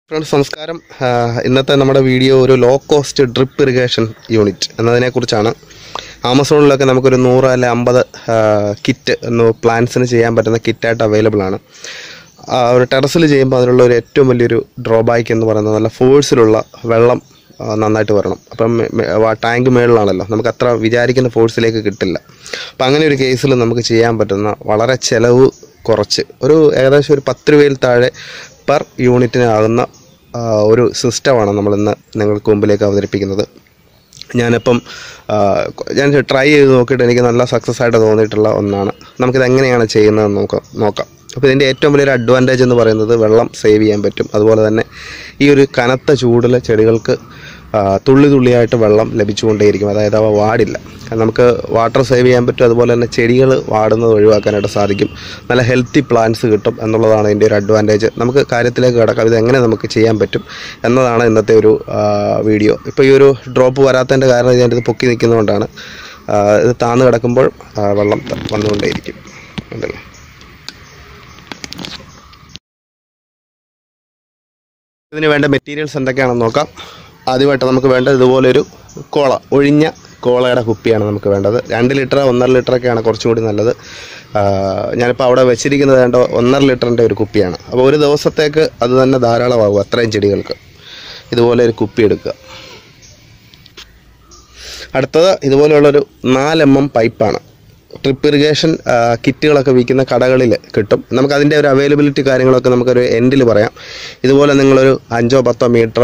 friends നമസ്കാരം ആ, ഇന്നത്തെ നമ്മുടെ വീഡിയോ ഒരു low cost drip irrigation unit എന്നതിനെക്കുറിച്ചാണ് ആമസോണിലൊക്കെ നമുക്കൊരു നൂറ് അല്ലെ അമ്പത് കിറ്റ് എന്ന് പ്ലാന്റ്സിന് ചെയ്യാൻ പറ്റുന്ന കിറ്റായിട്ട് അവൈലബിൾ ആണ് ആ, ഒരു ടെറസിൽ ചെയ്യുമ്പോൾ അതിനുള്ള ഒരു ഏറ്റവും വലിയൊരു ഡ്രോബാക്ക് എന്ന് പറയുന്നത് നല്ല ഫോഴ്സിലുള്ള വെള്ളം ആ, നന്നായിട്ട് വരണം അപ്പം മെ- മെ- വാ- ടാങ്ക് മേളിലാണല്ലോ നമുക്ക് അത്ര വിചാരിക്കുന്ന ഫോഴ്സിലേക്ക് കിട്ടില്ല അപ്പം അങ്ങനെ ഒരു കേസിൽ നമുക്ക് ചെയ്യാൻ പറ്റുന്ന വളരെ ചിലവ് കുറച്ച് ഒരു ഏകദേശം ഒരു പത്ത് രൂപയിൽ താഴെ പെർ യൂണിറ്റിനാകുന്ന ആ, ഒരു സിസ്റ്റമാണ് നമ്മളിന്ന് നിങ്ങൾക്ക് മുമ്പിലേക്ക് അവതരിപ്പിക്കുന്നത് ഞാനിപ്പം ആ, ഞാൻ ട്രൈ ചെയ്ത് നോക്കിയിട്ട് എനിക്ക് നല്ല സക്സസ് ആയിട്ട് തോന്നിയിട്ടുള്ള ഒന്നാണ് നമുക്കിത് എങ്ങനെയാണ് ചെയ്യുന്നതെന്ന് നോക്കാം നോക്കാം അപ്പോൾ ഇതിൻ്റെ ഏറ്റവും വലിയൊരു അഡ്വാൻറ്റേജ് എന്ന് പറയുന്നത് വെള്ളം സേവ് ചെയ്യാൻ പറ്റും അതുപോലെ തന്നെ ഈ ഒരു കനത്ത ചൂടിൽ ചെടികൾക്ക് ആ, തുള്ളി തുള്ളിയായിട്ട് വെള്ളം ലഭിച്ചുകൊണ്ടേയിരിക്കും അതായത് അവ വാടില്ല കാരണം നമുക്ക് വാട്ടർ സേവ് ചെയ്യാൻ പറ്റും അതുപോലെ തന്നെ ചെടികൾ വാടുന്നത് ഒഴിവാക്കാനായിട്ട് സാധിക്കും നല്ല ഹെൽത്തി പ്ലാന്റ്സ് കിട്ടും എന്നുള്ളതാണ് ഇതിൻ്റെ ഒരു അഡ്വാൻറ്റേജ് നമുക്ക് കാര്യത്തിലേക്ക് കിടക്കാം ഇത് എങ്ങനെ നമുക്ക് ചെയ്യാൻ പറ്റും എന്നതാണ് ഇന്നത്തെ ഒരു ആ, വീഡിയോ ഇപ്പോൾ ഈ ഒരു ഡ്രോപ്പ് വരാത്തതിൻ്റെ കാരണം ഞാനിത് പൊക്കി നിൽക്കുന്നതുകൊണ്ടാണ് ആ, ഇത് താന്ന് കിടക്കുമ്പോൾ ആ, വെള്ളം ത- വന്നുകൊണ്ടേയിരിക്കും ഉണ്ടല്ലേ ഇതിന് വേണ്ട മെറ്റീരിയൽസ് എന്തൊക്കെയാണെന്ന് നോക്കാം ആദ്യമായിട്ട് നമുക്ക് വേണ്ടത് ഇതുപോലൊരു കോള ഒഴിഞ്ഞ കോളയുടെ കുപ്പിയാണ് നമുക്ക് വേണ്ടത് രണ്ട് ലിറ്റർ ഒന്നര ലിറ്ററൊക്കെയാണ് കുറച്ചും കൂടി നല്ലത് ആ, ഞാനിപ്പോൾ അവിടെ വെച്ചിരിക്കുന്നത് വേണ്ട ഒന്നര ലിറ്ററിൻ്റെ ഒരു കുപ്പിയാണ് അപ്പോൾ ഒരു ദിവസത്തേക്ക് അത് തന്നെ ധാരാളമാകും അത്രയും ചെടികൾക്ക് ഇതുപോലെ ഒരു കുപ്പി എടുക്കുക അടുത്തത് ഇതുപോലെയുള്ളൊരു നാല് എം എം പൈപ്പാണ് ട്രിപ്പ് ഇറിഗേഷൻ കിറ്റുകളൊക്കെ വിൽക്കുന്ന കടകളിൽ കിട്ടും നമുക്ക് അതിൻ്റെ ഒരു അവൈലബിലിറ്റി കാര്യങ്ങളൊക്കെ നമുക്കൊരു എൻഡിൽ പറയാം ഇതുപോലെ നിങ്ങളൊരു അഞ്ചോ പത്തോ മീറ്റർ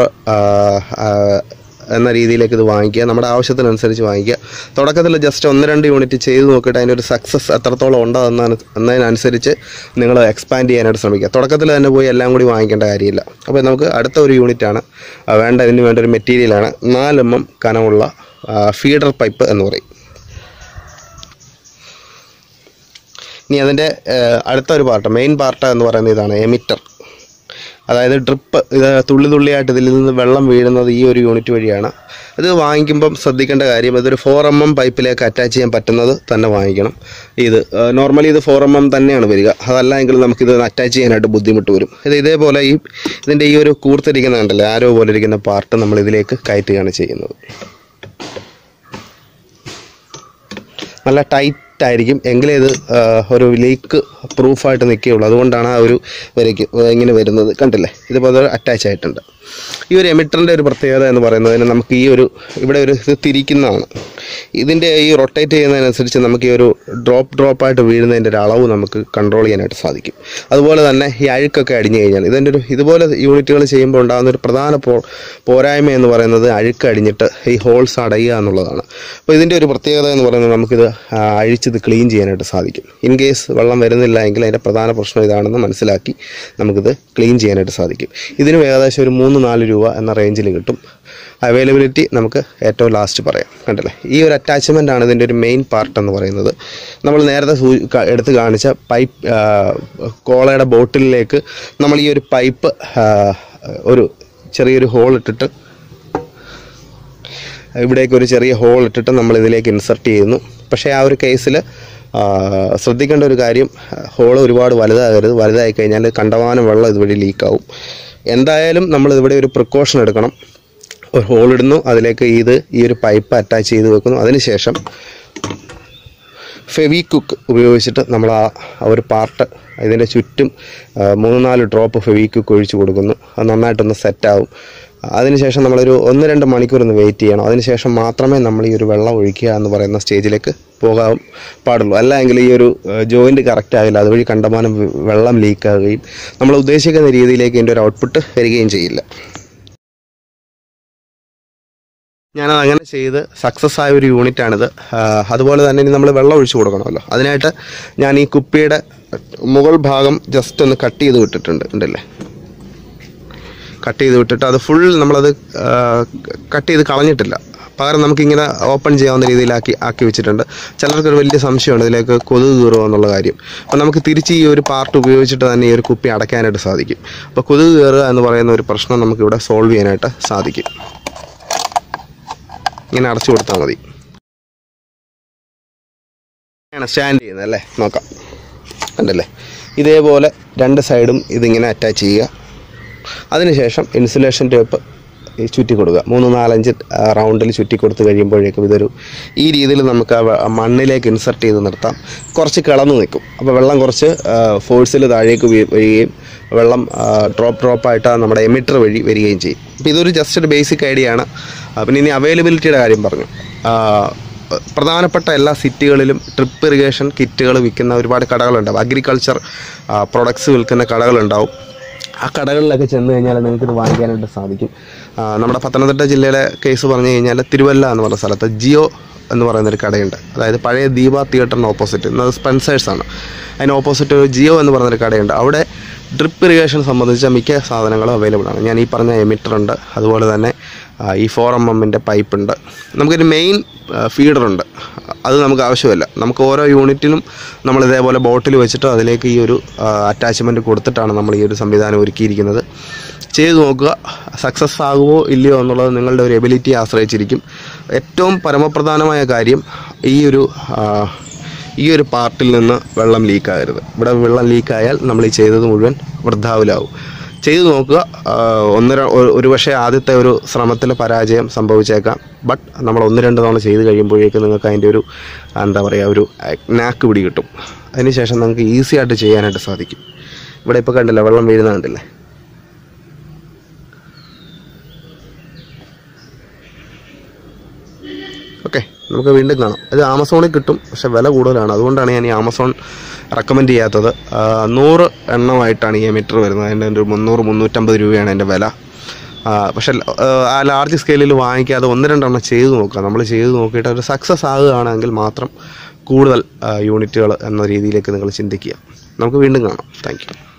എന്ന രീതിയിലേക്ക് ഇത് വാങ്ങിക്കുക നമ്മുടെ ആവശ്യത്തിനനുസരിച്ച് വാങ്ങിക്കുക തുടക്കത്തിൽ ജസ്റ്റ് ഒന്ന് രണ്ട് യൂണിറ്റ് ചെയ്ത് നോക്കിയിട്ട് അതിൻ്റെ ഒരു സക്സസ് എത്രത്തോളം ഉണ്ടോ എന്നാണ് എന്നതിനനുസരിച്ച് നിങ്ങൾ എക്സ്പാൻഡ് ചെയ്യാനായിട്ട് ശ്രമിക്കുക തുടക്കത്തിൽ തന്നെ പോയി എല്ലാം കൂടി വാങ്ങിക്കേണ്ട കാര്യമില്ല അപ്പോൾ നമുക്ക് അടുത്ത ഒരു യൂണിറ്റാണ് വേണ്ട ഇതിന് വേണ്ട ഒരു മെറ്റീരിയലാണ് നാല് എം എം കനമുള്ള ഫീഡർ പൈപ്പ് എന്ന് പറയും ഇനി അതിൻ്റെ അടുത്ത ഒരു പാർട്ട് മെയിൻ പാർട്ട് എന്ന് പറയുന്നത് ഇതാണ് എമിറ്റർ അതായത് ഡ്രിപ്പ് ഇത് തുള്ളി തുള്ളിയായിട്ട് ഇതിൽ നിന്ന് വെള്ളം വീഴുന്നത് ഈ ഒരു യൂണിറ്റ് വഴിയാണ് ഇത് വാങ്ങിക്കുമ്പം ശ്രദ്ധിക്കേണ്ട കാര്യം ഇതൊരു ഫോർ എം എം പൈപ്പിലേക്ക് അറ്റാച്ച് ചെയ്യാൻ പറ്റുന്നത് തന്നെ വാങ്ങിക്കണം ഇത് നോർമലി ഇത് ഫോർ എം എം തന്നെയാണ് വരിക അതല്ല എങ്കിൽ നമുക്കിത് അറ്റാച്ച് ചെയ്യാനായിട്ട് ബുദ്ധിമുട്ട് വരും ഇത് ഇതേപോലെ ഈ ഇതിൻ്റെ ഈ ഒരു കൂർത്തിരിക്കുന്ന കണ്ടല്ലേ ആരോ പോലെ ഇരിക്കുന്ന പാർട്ട് നമ്മൾ ഇതിലേക്ക് കയറ്റുകയാണ് ചെയ്യുന്നത് നല്ല ടൈറ്റ് ആയിരിക്കും എങ്കിലേ ഇത് ആ, ഒരു ലീക്ക് പ്രൂഫായിട്ട് നിൽക്കുകയുള്ളൂ അതുകൊണ്ടാണ് ആ ഒരു വരയ്ക്ക് ഇങ്ങനെ വരുന്നത് കണ്ടില്ലേ ഇതുപോലെ അറ്റാച്ച് ആയിട്ടുണ്ട് ഈ ഒരു എമിറ്ററിൻ്റെ ഒരു പ്രത്യേകത എന്ന് പറയുന്നതിന് നമുക്ക് ഈ ഒരു ഇവിടെ ഒരു ഇത് തിരിക്കുന്നതാണ് ഇതിൻ്റെ ഈ റൊട്ടേറ്റ് ചെയ്യുന്നതിനനുസരിച്ച് നമുക്ക് ഈ ഒരു ഡ്രോപ്പ് ഡ്രോപ്പായിട്ട് വീഴുന്നതിൻ്റെ ഒരു അളവ് നമുക്ക് കൺട്രോൾ ചെയ്യാനായിട്ട് സാധിക്കും അതുപോലെ തന്നെ ഈ അഴുക്കൊക്കെ അടിഞ്ഞു കഴിഞ്ഞാൽ ഇതിൻ്റെ ഒരു ഇതുപോലെ യൂണിറ്റുകൾ ചെയ്യുമ്പോൾ ഉണ്ടാകുന്ന ഒരു പ്രധാന പോ പോരായ്മ എന്ന് പറയുന്നത് അഴുക്ക് അടിഞ്ഞിട്ട് ഈ ഹോൾസ് അടയുക എന്നുള്ളതാണ് അപ്പോൾ ഇതിൻ്റെ ഒരു പ്രത്യേകത എന്ന് പറയുന്നത് നമുക്കിത് ആ, അഴിച്ചിത് ക്ലീൻ ചെയ്യാനായിട്ട് സാധിക്കും ഇൻ കേസ് വെള്ളം വരുന്നില്ല എങ്കിൽ അതിൻ്റെ പ്രധാന പ്രശ്നം ഇതാണെന്ന് മനസ്സിലാക്കി നമുക്കിത് ക്ലീൻ ചെയ്യാനായിട്ട് സാധിക്കും ഇതിനും ഏകദേശം ഒരു മൂന്ന് നാല് രൂപ എന്ന റേഞ്ചിൽ കിട്ടും അവൈലബിലിറ്റി നമുക്ക് ഏറ്റവും ലാസ്റ്റ് പറയാം കണ്ടല്ലേ ഈ ഒരു അറ്റാച്ച്മെൻ്റ് ആണ് ഇതിൻ്റെ ഒരു മെയിൻ പാർട്ട് എന്ന് പറയുന്നത് നമ്മൾ നേരത്തെ സൂ ക- എടുത്ത് കാണിച്ച പൈപ്പ് ആ, കോളയുടെ ബോട്ടിലിലേക്ക് നമ്മൾ ഈ ഒരു പൈപ്പ് ആ, ഒരു ചെറിയൊരു ഹോൾ ഇട്ടിട്ട് ഇവിടേക്ക് ഒരു ചെറിയ ഹോൾ ഇട്ടിട്ട് നമ്മൾ ഇതിലേക്ക് ഇൻസർട്ട് ചെയ്യുന്നു പക്ഷേ ആ ഒരു കേസിൽ ശ്രദ്ധിക്കേണ്ട ഒരു കാര്യം ഹോൾ ഒരുപാട് വലുതാകരുത് വലുതായി കഴിഞ്ഞാൽ കണ്ടമാനം വെള്ളം ഇതുവഴി ലീക്കാവും എന്തായാലും നമ്മൾ ഇവിടെ ഒരു പ്രിക്കോഷൻ എടുക്കണം ഒരു ഹോൾ ഇടുന്നു അതിലേക്ക് ഇത് ഈ ഒരു പൈപ്പ് അറ്റാച്ച് ചെയ്ത് വെക്കുന്നു അതിനുശേഷം ഫെവിക്വിക്ക് ഉപയോഗിച്ചിട്ട് നമ്മൾ ആ ആ ഒരു പാർട്ട് ഇതിൻ്റെ ചുറ്റും ആ, മൂന്ന് നാല് ഡ്രോപ്പ് ഫെവിക്വിക്ക് ഒഴിച്ച് കൊടുക്കുന്നു അത് നന്നായിട്ടൊന്ന് സെറ്റാവും അതിനുശേഷം നമ്മളൊരു ഒന്ന് രണ്ട് മണിക്കൂർ ഒന്ന് വെയിറ്റ് ചെയ്യണം അതിനുശേഷം മാത്രമേ നമ്മൾ ഈ ഒരു വെള്ളം ഒഴിക്കുക എന്ന് പറയുന്ന സ്റ്റേജിലേക്ക് പോകാൻ പാടുള്ളൂ അല്ല എങ്കിൽ ഈ ഒരു ജോയിൻറ്റ് കറക്റ്റ് ആകില്ല അതുവഴി കണ്ടമാനം വെ- വെള്ളം ലീക്കാകുകയും നമ്മൾ ഉദ്ദേശിക്കുന്ന രീതിയിലേക്ക് ഇതിൻ്റെ ഒരു ഔട്ട്പുട്ട് വരികയും ചെയ്യില്ല ഞാനത് അങ്ങനെ ചെയ്ത് സക്സസ് ആയ ഒരു യൂണിറ്റാണിത് ആ, അതുപോലെ തന്നെ ഇനി നമ്മൾ വെള്ളം ഒഴിച്ചു കൊടുക്കണമല്ലോ അതിനായിട്ട് ഞാൻ ഈ കുപ്പിയുടെ മുകൾ ഭാഗം ജസ്റ്റ് ഒന്ന് കട്ട് ചെയ്ത് വിട്ടിട്ടുണ്ട് ഉണ്ടല്ലേ കട്ട് ചെയ്ത് വിട്ടിട്ട് അത് ഫുൾ നമ്മളത് കട്ട് ചെയ്ത് കളഞ്ഞിട്ടില്ല പകരം നമുക്കിങ്ങനെ ഓപ്പൺ ചെയ്യാവുന്ന രീതിയിലാക്കി ആക്കി വെച്ചിട്ടുണ്ട് ചിലർക്കൊരു വലിയ സംശയമുണ്ട് ഇതിലേക്ക് കൊതുക് കയറുമോ എന്നുള്ള കാര്യം അപ്പോൾ നമുക്ക് തിരിച്ച് ഈ ഒരു പാർട്ട് ഉപയോഗിച്ചിട്ട് തന്നെ ഈ ഒരു കുപ്പി അടയ്ക്കാനായിട്ട് സാധിക്കും അപ്പോൾ കൊതുക് കയറുക എന്ന് പറയുന്ന ഒരു പ്രശ്നം നമുക്കിവിടെ സോൾവ് ചെയ്യാനായിട്ട് സാധിക്കും ഇങ്ങനെ അടച്ചു കൊടുത്താൽ മതി ആണ് സ്റ്റാൻഡ് ചെയ്യുന്നത് അല്ലേ നോക്കാം കണ്ടല്ലേ ഇതേപോലെ രണ്ട് സൈഡും ഇതിങ്ങനെ അറ്റാച്ച് ചെയ്യുക അതിനുശേഷം ഇൻസുലേഷൻ ടേപ്പ് ഈ ചുറ്റി കൊടുക്കുക മൂന്ന് നാലഞ്ച് റൗണ്ടിൽ ചുറ്റി കൊടുത്ത് കഴിയുമ്പോഴേക്കും ഇതൊരു ഈ രീതിയിൽ നമുക്ക് ആ വെ- ആ മണ്ണിലേക്ക് ഇൻസർട്ട് ചെയ്ത് നിർത്താം കുറച്ച് കിളന്ന് നിൽക്കും അപ്പോൾ വെള്ളം കുറച്ച് ഫോഴ്സിൽ താഴേക്ക് വീ- വരികയും വെള്ളം ഡ്രോപ്പ് ഡ്രോപ്പായിട്ട് നമ്മുടെ എമിറ്റർ വഴി വരികയും ചെയ്യും അപ്പോൾ ഇതൊരു ജസ്റ്റ് ഒരു ബേസിക് ഐഡിയ ആണ് ആ, പിന്നെ ഇനി അവൈലബിലിറ്റിയുടെ കാര്യം പറഞ്ഞു ആ, പ്രധാനപ്പെട്ട എല്ലാ സിറ്റികളിലും ട്രിപ്പ് ഇറിഗേഷൻ കിറ്റുകൾ വിൽക്കുന്ന ഒരുപാട് കടകളുണ്ടാവും അഗ്രികൾച്ചർ പ്രൊഡക്ട്സ് വിൽക്കുന്ന കടകളുണ്ടാവും ആ കടകളിലൊക്കെ ചെന്ന് കഴിഞ്ഞാൽ നിങ്ങൾക്ക് ഇത് വാങ്ങിക്കാനായിട്ട് സാധിക്കും ആ, നമ്മുടെ പത്തനംതിട്ട ജില്ലയിലെ കേസ് പറഞ്ഞു കഴിഞ്ഞാൽ തിരുവല്ല എന്ന് പറഞ്ഞ സ്ഥലത്ത് ജിയോ എന്ന് പറയുന്നൊരു കടയുണ്ട് അതായത് പഴയ ദീപ തിയേറ്ററിന് ഓപ്പോസിറ്റ് ഇന്നത് സ്പെൻസേഴ്സ് ആണ് അതിന് ഓപ്പോസിറ്റ് ഒരു ജിയോ എന്ന് പറയുന്നൊരു കടയുണ്ട് അവിടെ ഡ്രിപ്പ് ഇറിഗേഷൻ സംബന്ധിച്ച മിക്ക സാധനങ്ങളും അവൈലബിൾ ആണ് ഞാൻ ഈ പറഞ്ഞ എമിറ്റർ ഉണ്ട് അതുപോലെ തന്നെ ആ, ഈ ഫോർ എം എമ്മിൻ്റെ പൈപ്പ് ഉണ്ട് നമുക്കൊരു മെയിൻ ഫീഡർ ഉണ്ട് അത് നമുക്ക് ആവശ്യമില്ല നമുക്ക് ഓരോ യൂണിറ്റിലും നമ്മൾ ഇതേപോലെ ബോട്ടിൽ വെച്ചിട്ട് അതിലേക്ക് ഈ ഒരു അറ്റാച്ച്മെൻറ്റ് കൊടുത്തിട്ടാണ് നമ്മൾ ഈ ഒരു സംവിധാനം ഒരുക്കിയിരിക്കുന്നത് ചെയ്തു നോക്കുക സക്സസ് ആകുമോ ഇല്ലയോ എന്നുള്ളത് നിങ്ങളുടെ ഒരു എബിലിറ്റിയെ ആശ്രയിച്ചിരിക്കും ഏറ്റവും പരമപ്രധാനമായ കാര്യം ഈ ഒരു ആ, ഈ ഒരു പാർട്ടിൽ നിന്ന് വെള്ളം ലീക്കാകരുത് ഇവിടെ വെള്ളം ലീക്കായാൽ നമ്മൾ ഈ ചെയ്തത് മുഴുവൻ വൃദ്ധാവിലാവും ചെയ്തു നോക്കുക ആ, ഒന്ന് ര- ഒരു- ഒരു പക്ഷേ ആദ്യത്തെ ഒരു ശ്രമത്തിൽ പരാജയം സംഭവിച്ചേക്കാം ബട്ട് നമ്മൾ ഒന്ന് രണ്ട് തവണ ചെയ്ത് കഴിയുമ്പോഴേക്കും നിങ്ങൾക്ക് അതിൻ്റെ ഒരു എന്താ പറയുക ഒരു നാക്ക് പിടി കിട്ടും അതിനുശേഷം നിങ്ങൾക്ക് ഈസി ആയിട്ട് ചെയ്യാനായിട്ട് സാധിക്കും ഇവിടെ ഇപ്പോൾ കണ്ടില്ല വെള്ളം വീഴുന്ന കണ്ടില്ലേ ഓക്കെ നമുക്ക് വീണ്ടും കാണാം ഇത് ആമസോണിൽ കിട്ടും പക്ഷെ വില കൂടുതലാണ് അതുകൊണ്ടാണ് ഞാൻ ഈ ആമസോൺ റെക്കമെൻഡ് ചെയ്യാത്തത് ആ, നൂറ് എണ്ണമായിട്ടാണ് ഈ മീറ്റർ വരുന്നത് അതിൻ്റെ ഒരു മുന്നൂറ് മുന്നൂറ്റമ്പത് രൂപയാണ് അതിൻ്റെ വില ആ, പക്ഷെ ആ, ആ ലാർജ് സ്കെയിലിൽ വാങ്ങിക്കാതെ ഒന്ന് രണ്ടെണ്ണം ചെയ്ത് നോക്കുക നമ്മൾ ചെയ്ത് നോക്കിയിട്ട് ഒരു സക്സസ് ആകുകയാണെങ്കിൽ മാത്രം കൂടുതൽ യൂണിറ്റുകൾ എന്ന രീതിയിലേക്ക് നിങ്ങൾ ചിന്തിക്കുക നമുക്ക് വീണ്ടും കാണാം താങ്ക് യു